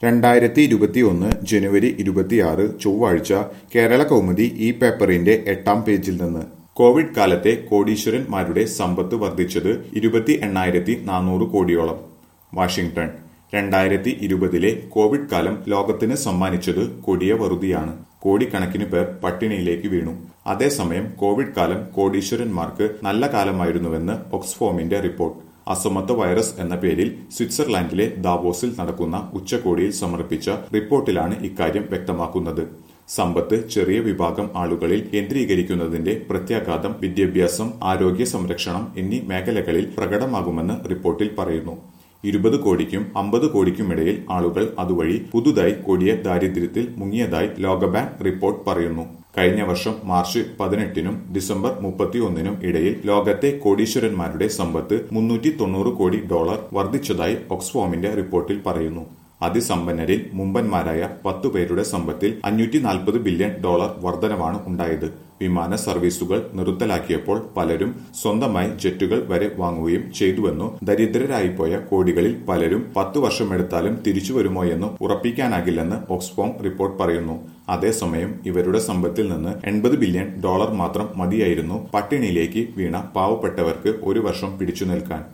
രണ്ടായിരത്തി ഇരുപത്തിയൊന്ന് ജനുവരി ഇരുപത്തിയാറ് ചൊവ്വാഴ്ച കേരള കൗമുദി ഈ പേപ്പറിന്റെ എട്ടാം പേജിൽ നിന്ന് കോവിഡ് കാലത്തെ കോടീശ്വരന്മാരുടെ സമ്പത്ത് വർദ്ധിച്ചത് ഇരുപത്തി എണ്ണായിരത്തി നാനൂറ് കോടിയോളം വാഷിംഗ്ടൺ രണ്ടായിരത്തി ഇരുപതിലെ കോവിഡ് കാലം ലോകത്തിന് സമ്മാനിച്ചത് കൊടിയ വറുതിയാണ് കോടിക്കണക്കിന് പേർ പട്ടിണിയിലേക്ക് വീണു അതേസമയം കോവിഡ് കാലം കോടീശ്വരന്മാർക്ക് നല്ല കാലമായിരുന്നുവെന്ന് ഓക്സ്ഫോമിന്റെ റിപ്പോർട്ട് അസമത്വ വൈറസ് എന്ന പേരിൽ സ്വിറ്റ്സർലാൻഡിലെ ദാവോസിൽ നടക്കുന്ന ഉച്ചകോടിയിൽ സമർപ്പിച്ച റിപ്പോർട്ടിലാണ് ഇക്കാര്യം വ്യക്തമാക്കുന്നത് സമ്പത്ത് ചെറിയ വിഭാഗം ആളുകളിൽ കേന്ദ്രീകരിക്കുന്നതിന്റെ പ്രത്യാഘാതം വിദ്യാഭ്യാസം ആരോഗ്യ സംരക്ഷണം എന്നീ മേഖലകളിൽ പ്രകടമാകുമെന്ന് റിപ്പോർട്ടിൽ പറയുന്നു ഇരുപത് കോടിക്കും അമ്പത് കോടിക്കുമിടയിൽ ആളുകൾ അതുവഴി പുതുതായി കൊടിയ ദാരിദ്ര്യത്തിൽ മുങ്ങിയതായി ലോകബാങ്ക് റിപ്പോർട്ട് പറയുന്നു കഴിഞ്ഞ വർഷം മാർച്ച് പതിനെട്ടിനും ഡിസംബർ മുപ്പത്തിയൊന്നിനും ഇടയിൽ ലോകത്തെ കോടീശ്വരന്മാരുടെ സമ്പത്ത് മുന്നൂറ്റി തൊണ്ണൂറ് കോടി ഡോളർ വർദ്ധിച്ചതായി ഓക്സ്ഫോമിന്റെ റിപ്പോർട്ടിൽ പറയുന്നു അതിസമ്പന്നരിൽ മുമ്പന്മാരായ പത്തു പേരുടെ സമ്പത്തിൽ അഞ്ഞൂറ്റി നാൽപ്പത് ബില്യൺ ഡോളർ വർധനവാണ് ഉണ്ടായത് വിമാന സർവീസുകൾ നിർത്തലാക്കിയപ്പോൾ പലരും സ്വന്തമായി ജെറ്റുകൾ വരെ വാങ്ങുകയും ചെയ്തുവെന്നു ദരിദ്രരായിപ്പോയ കോടികളിൽ പലരും പത്തു വർഷമെടുത്താലും തിരിച്ചുവരുമോയെന്ന് ഉറപ്പിക്കാനാകില്ലെന്ന് ഓക്സ്ഫോം റിപ്പോർട്ട് പറയുന്നു അതേസമയം ഇവരുടെ സമ്പത്തിൽ നിന്ന് എൺപത് ബില്യൺ ഡോളർ മാത്രം മതിയായിരുന്നു പട്ടിണിയിലേക്ക് വീണ പാവപ്പെട്ടവർക്ക് ഒരു വർഷം പിടിച്ചു നിൽക്കാൻ